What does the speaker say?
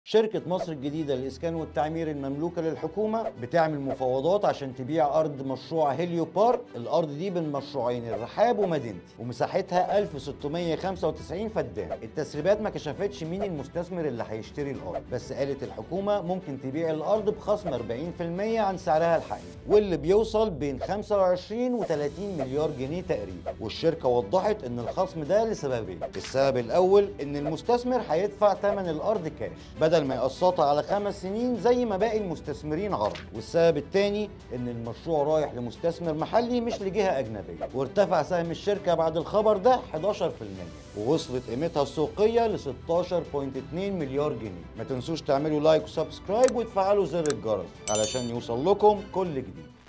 شركة مصر الجديدة للإسكان والتعمير المملوكة للحكومة بتعمل مفاوضات عشان تبيع أرض مشروع هيليو بارك الأرض دي بين مشروعين الرحاب ومدينتي ومساحتها 1695 فدان التسريبات ما كشفتش مين المستثمر اللي هيشتري الأرض بس قالت الحكومة ممكن تبيع الأرض بخصم 40% عن سعرها الحقيقي واللي بيوصل بين 25 و 30 مليار جنيه تقريبا والشركة وضحت إن الخصم ده لسببين السبب الأول إن المستثمر هيدفع ثمن الأرض كاش بدل ما يقسطها على خمس سنين زي ما باقي المستثمرين عرض والسبب الثاني ان المشروع رايح لمستثمر محلي مش لجهه اجنبيه وارتفع سهم الشركه بعد الخبر ده 11% ووصلت قيمتها السوقيه ل 16.2 مليار جنيه ما تنسوش تعملوا لايك وسبسكرايب وتفعلوا زر الجرس علشان يوصل لكم كل جديد